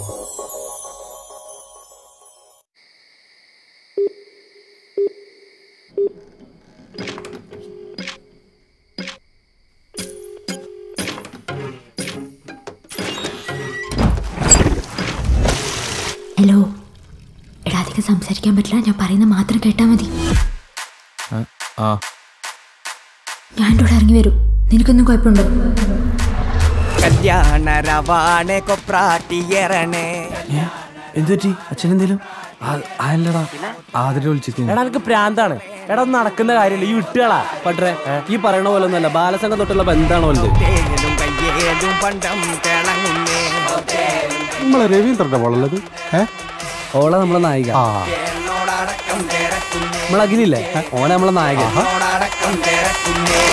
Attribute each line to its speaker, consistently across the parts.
Speaker 1: hello എടാ അധികം സംസാരിക്കാൻ പറ്റില്ല ഞാൻ പറയുന്ന മാത്രം കേട്ടാ മതി
Speaker 2: ആ
Speaker 1: ഞാൻ എൻ്റെ കൂടെ ഇറങ്ങി വരും നിനക്കൊന്നും കുഴപ്പമുണ്ടോ
Speaker 3: കല്യാണ രവാണെ കൊപ്രാട്ടിയറണേ
Speaker 2: എന്തു പറ്റി അച്ഛൻ എന്തേലും അല്ലടാ ആദ്യം വിളിച്ചിരിക്കുന്നു
Speaker 4: എടാ എനിക്ക് പ്രാന്താണ് എടാ ഒന്നും നടക്കുന്ന കാര്യമില്ല ഈ വിട്ടുകളാ പട്ടേ ഈ പറയണ പോലെ ഒന്നല്ല ബാലസംഘം തൊട്ടുള്ള ബന്ധാണ് വലുത്
Speaker 3: തേനും കയ്യേലും പണ്ടം തിളങ്ങുന്നേ
Speaker 5: നമ്മളെ രവീന്ദ്രന്റെ വളള്ളത് ഏ
Speaker 4: ഓളെ നമ്മളെ നായിക
Speaker 3: എന്നോടടക്കം തിരക്കുന്നേ
Speaker 4: നമ്മളെ അഖിലില്ലേ ഓനെ നമ്മളെ നായകൻ
Speaker 3: എന്നോടടക്കം തിരക്കുന്നേ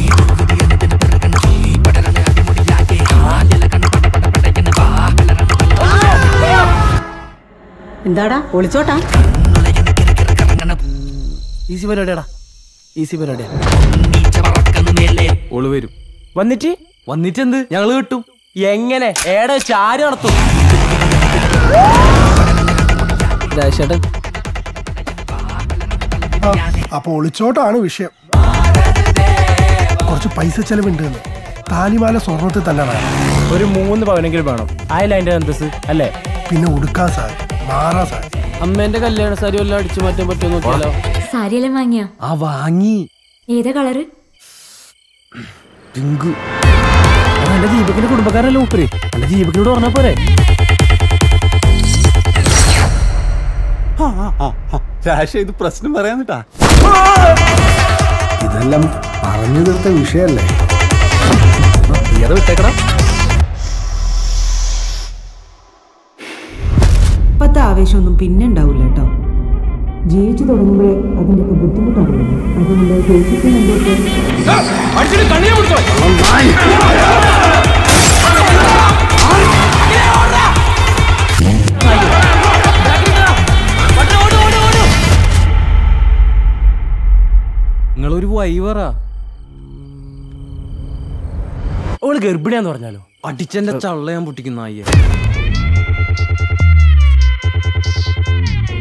Speaker 6: എന്താടാ ഒളിച്ചോട്ടാ
Speaker 4: ഈസി പരിപാടിയാടാ ഈസി പരിപാടിയാ
Speaker 2: ഓള് വരും
Speaker 4: വന്നിട്ട്
Speaker 2: വന്നിട്ട് എന്ത് ഞങ്ങള് കിട്ടും
Speaker 4: എങ്ങനെ ഏടെ ചാരി നടത്തും രാജേട്ടൻ
Speaker 5: ആ, അപ്പൊ ഒളിച്ചോട്ടാണ് വിഷയം കുറച്ച് പൈസ ചെലവുണ്ട് എന്ന് താലിമാല സ്വർണത്തിൽ തന്നെ വേണം
Speaker 4: ഒരു മൂന്ന് പവനെങ്കിലും വേണം ആയില്ല അതിന്റെ അന്തസ് അല്ലേ
Speaker 5: പിന്നെ ഉടുക്കാൻ സാധിക്കും മാറാൻ സാധിക്കും
Speaker 4: അമ്മേന്റെ കല്യാണ സാരി വല്ലതും അടിച്ചു മാറ്റാൻ പറ്റുമോ നോക്കിയാലോ
Speaker 1: സാരിയെല്ലാം വാങ്ങിയാ
Speaker 2: ആ വാങ്ങി
Speaker 1: ഏതാ കളറ്
Speaker 2: പിങ്കു
Speaker 4: എന്റെ ദീപകിന്റെ കുടുംബക്കാരല്ലേ ഉപ്പര് എന്റെ ദീപകിനോട് പറഞ്ഞ പോരെ
Speaker 2: രാശ ഇത് പ്രശ്നം പറയാന്നിട്ടാ
Speaker 5: ഇതെല്ലാം പറഞ്ഞു തീർത്ത വിഷയല്ലേ
Speaker 4: നീ വിട്ടേക്കടാ
Speaker 6: ഇപ്പത്തെ ആവേശമൊന്നും പിന്നെ ഉണ്ടാവില്ല കേട്ടോ ജീവിച്ചു തുടങ്ങുമ്പോഴേ അതിന്റെ ഒക്കെ ബുദ്ധിമുട്ടറിയുള്ളൂ അതുകൊണ്ട് ജയിച്ചിട്ട് മുമ്പോട്ട്
Speaker 2: നിങ്ങളൊരു വൈവറാ
Speaker 4: ഓള് ഗർഭിണിയാന്ന് പറഞ്ഞാലോ
Speaker 2: അടിച്ചെന്റെ ചള്ള ഞാൻ പൊട്ടിക്കുന്ന അയ്യ